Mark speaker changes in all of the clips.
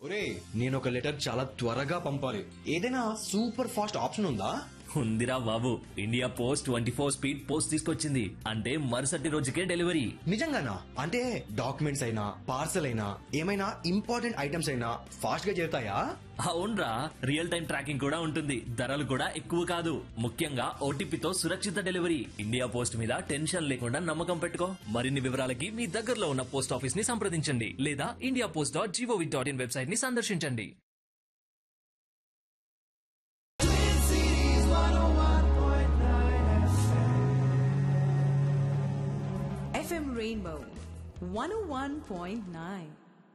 Speaker 1: ఒరే నేను ఒక లెటర్ చాలా త్వరగా పంపాలి ఏదైనా సూపర్ ఫాస్ట్ ఆప్షన్ ఉందా
Speaker 2: ఉందిరా బాబు India post twenty four speed post తీసుకొచ్చింది అంటే మరుసటి రోజుకే డెలివరీ
Speaker 1: నిజంగానా అంటే డాక్యుమెంట్స్ అయినా పార్సల్ అయినా ఏమైనా ఇంపార్టెంట్ ఐటమ్స్ అయినా ఫాస్ట్ గా చేరుతాయా
Speaker 2: అవునరా రియల్ టైం ట్రాకింగ్ కూడా ఉంటుంది ధరలు కూడా ఎక్కువ కాదు ముఖ్యంగా ఓటీపీతో సురక్షిత డెలివరీ ఇండియా పోస్ట్ మీద టెన్షన్ లేకుండా నమ్మకం పెట్టుకో మరిన్ని వివరాలకి మీ దగ్గరలో ఉన్న పోస్ట్ ఆఫీస్ ని సంప్రదించండి లేదా India post dot gov dot in website ని సందర్శించండి
Speaker 3: FM Rainbow 101.9.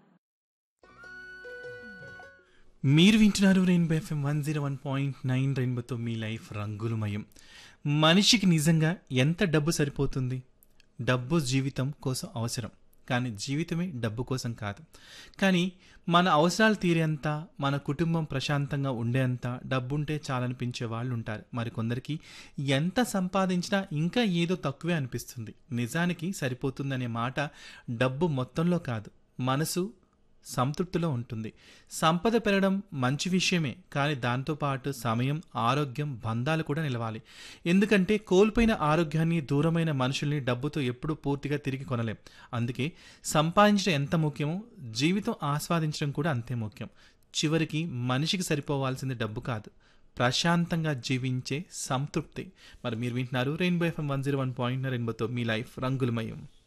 Speaker 4: మీరు వింటున్నారు rainbow FM one zero one point nine రెయిన్బోతో మీ లైఫ్ రంగులమయం మనిషికి నిజంగా ఎంత డబ్బు సరిపోతుంది డబ్బు జీవితం కోసం అవసరం కానీ జీవితమే డబ్బు కోసం కాదు కానీ మన అవసరాలు తీరేంత మన కుటుంబం ప్రశాంతంగా ఉండేంత డబ్బుంటే చాలనిపించే వాళ్ళు ఉంటారు మరి కొందరికి ఎంత సంపాదించినా ఇంకా ఏదో తక్కువే అనిపిస్తుంది నిజానికి సరిపోతుందనే మాట డబ్బు మొత్తంలో కాదు మనసు సంతృప్తిలో ఉంటుంది సంపద పెరగడం మంచి విషయమే కానీ దాంతోపాటు సమయం ఆరోగ్యం బంధాలు కూడా నిలవాలి ఎందుకంటే కోల్పోయిన ఆరోగ్యాన్ని దూరమైన మనుషుల్ని డబ్బుతో ఎప్పుడూ పూర్తిగా తిరిగి కొనలేం అందుకే సంపాదించడం ఎంత ముఖ్యమో జీవితం ఆస్వాదించడం కూడా అంతే ముఖ్యం చివరికి మనిషికి సరిపోవాల్సింది డబ్బు కాదు ప్రశాంతంగా జీవించే సంతృప్తి మరి మీరు వింటున్నారు rainbow FM one zero one point రెయిన్బోతో మీ లైఫ్ రంగులమయం